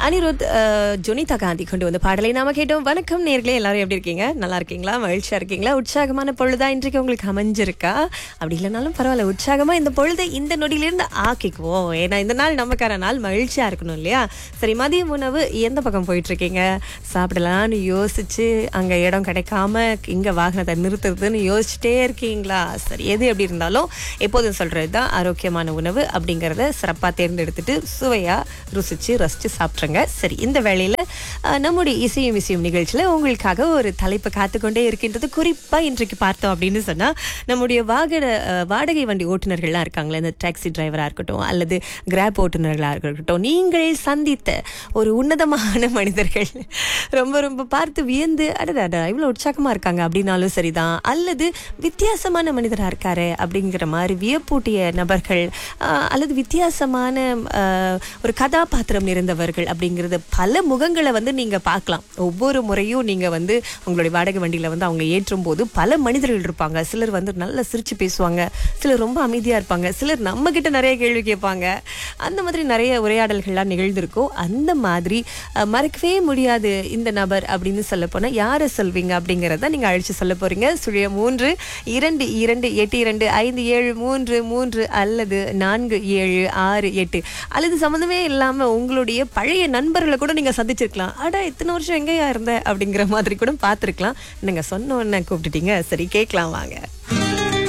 அனிருத் அஹ், ஜொனிதா காந்தி கொண்டு வந்த பாடலை நாம கேட்டோம் வணக்கம் நேர்களே எல்லாரும் எப்படி இருக்கீங்க நல்லா இருக்கீங்களா மகிழ்ச்சியா இருக்கீங்களா உற்சாகமான பொழுதா இன்றைக்கு உங்களுக்கு அமைஞ்சிருக்கா அப்படி இல்லைனாலும் பரவாயில்ல உற்சாகமா இந்த பொழுதை இந்த நொடியிலிருந்து ஆக்கிக்குவோம் ஏன்னா இந்த நாள் நமக்கான நாள் மகிழ்ச்சியா இருக்கணும் இல்லையா சரி மதிய உணவு எந்த பக்கம் போயிட்டு இருக்கீங்க சாப்பிடலாம்னு யோசிச்சு அங்க இடம் கிடைக்காம இங்க வாகனத்தை நிறுத்துறதுன்னு யோசிச்சுட்டே இருக்கீங்களா சரி எது எப்படி இருந்தாலும் எப்போதும் சொல்றது தான் ஆரோக்கியமான உணவு அப்படிங்கறத சிறப்பா தேர்ந்தெடுத்துட்டு சுவையா ருசிச்சு ரசிச்சு சாப்பிட்ருங்க சரி இந்த வேளையில அஹ், நம்முடைய இசையும் இசையும் நிகழ்ச்சியில உங்களுக்காக ஒரு தலைப்பு காத்துக்கொண்டே இருக்கின்றது குறிப்பா இன்றைக்கு பார்த்தோம் அப்படின்னு சொன்னா நம்முடைய வாகன அஹ், வாடகை வண்டி ஓட்டுநர்கள்லாம் இருக்காங்களே இந்த டாக்ஸி டிரைவரா இருக்கட்டும் அல்லது கிராப் ஓட்டுநர்களா இருக்கட்டும் நீங்கள் சந்தித்த ஒரு உன்னதமான மனிதர்கள் ரொம்ப ரொம்ப பார்த்து வியந்து அடடா இவ்வளவு உற்சாகமா இருக்காங்க அப்படின்னாலும் சரிதான் அல்லது வித்தியாசமான மனிதரா இருக்காரு அப்படிங்கிற மாதிரி வியப்பூட்டிய நபர்கள் ஆஹ், அல்லது வித்தியாசமான ஆஹ், ஒரு கதாபாத்திரம் நிறைந்தவர்கள் அப்படிங்கிறது பல முகங்களை வந்து நீங்க பார்க்கலாம் ஒவ்வொரு முறையும் நீங்க வந்து உங்களுடைய வாடகை வண்டியில வந்து அவங்க ஏற்றும் போது பல மனிதர்கள் இருப்பாங்க சிலர் வந்து நல்லா சிரிச்சு பேசுவாங்க சிலர் ரொம்ப அமைதியா இருப்பாங்க சிலர் நம்ம கிட்ட நிறைய கேள்வி கேட்பாங்க அந்த மாதிரி நிறைய உரையாடல்கள்லாம் நிகழ்ந்திருக்கும் அந்த மாதிரி அஹ், மறக்கவே முடியாது இந்த நபர் அப்படின்னு சொல்ல போனா யாரை சொல்வீங்க அப்படிங்கறத நீங்க அழிச்சு சொல்ல போறீங்க சுழிய மூன்று இரண்டு இரண்டு எட்டு இரண்டு ஐந்து ஏழு மூன்று மூன்று அல்லது நான்கு ஏழு ஆறு எட்டு அல்லது சம்மந்தமே இல்லாம உங்களுடைய பழைய நண்பர்களை கூட நீங்க சந்திச்சிருக்கலாம் அட இத்தனை வருஷம் எங்கேயா இருந்த அப்படிங்கிற மாதிரி கூட பார்த்திருக்கலாம் நீங்க சொன்ன உடனே கூப்பிட்டுட்டீங்க சரி கேட்கலாம் வாங்க